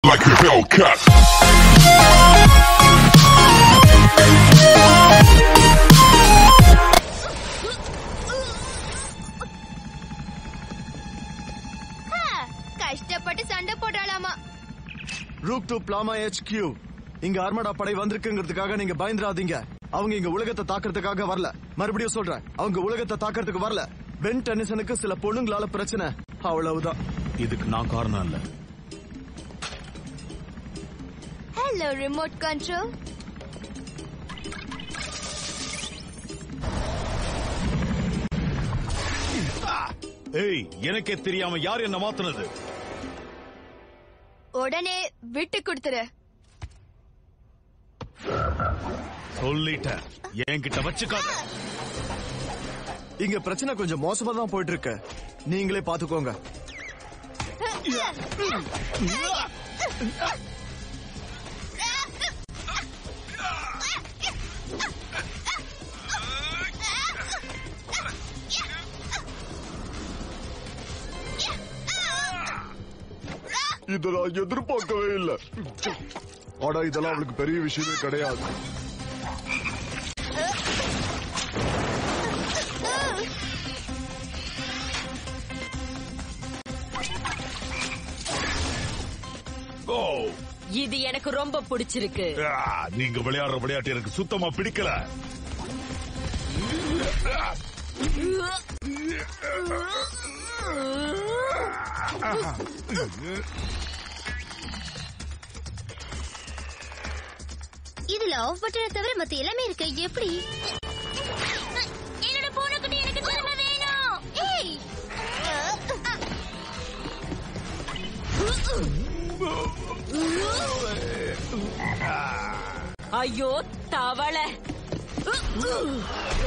like a Hellcat. கஷ்டப்பட்டு சண்டை போடுறாளாமா ரூக் டு பிளாமா ஹெச் கியூ இங்க ஆர்மடா படை வந்திருக்குங்கிறதுக்காக நீங்க பயந்துராதீங்க அவங்க இங்க உலகத்தை தாக்குறதுக்காக வரல மறுபடியும் சொல்றேன் அவங்க உலகத்தை தாக்குறதுக்கு வரல பென் டென்னிசனுக்கு சில பொண்ணுங்களால பிரச்சனை அவ்வளவுதான் இதுக்கு நான் காரணம் இல்ல ஹலோ ரிமோட் கண்ட்ரோல் ஏய் எனக்கே தெரியாம யார் என்ன மாத்துனது உடனே விட்டு கொடுத்துரு சொல்லிட்டேன் என்கிட்ட வச்சுக்காத இங்க பிரச்சனை கொஞ்சம் மோசமா தான் போயிட்டு இருக்கு நீங்களே பாத்துக்கோங்க இத நான் எதிர்பார்க்கவே இல்ல ஆனா இதெல்லாம் அவளுக்கு பெரிய விஷயமே கிடையாது ஓ இது எனக்கு ரொம்ப பிடிச்சிருக்கு ஆ, நீங்க விளையாடுற விளையாட்டு எனக்கு சுத்தமா பிடிக்கல இதுல ஆஃப் பட்டனை தவிர மத்த எல்லாமே இருக்கு எப்படி என்னோட பூனைக்குட்டி எனக்கு திரும்ப வேணும் ஏய் ஐயோ தவளை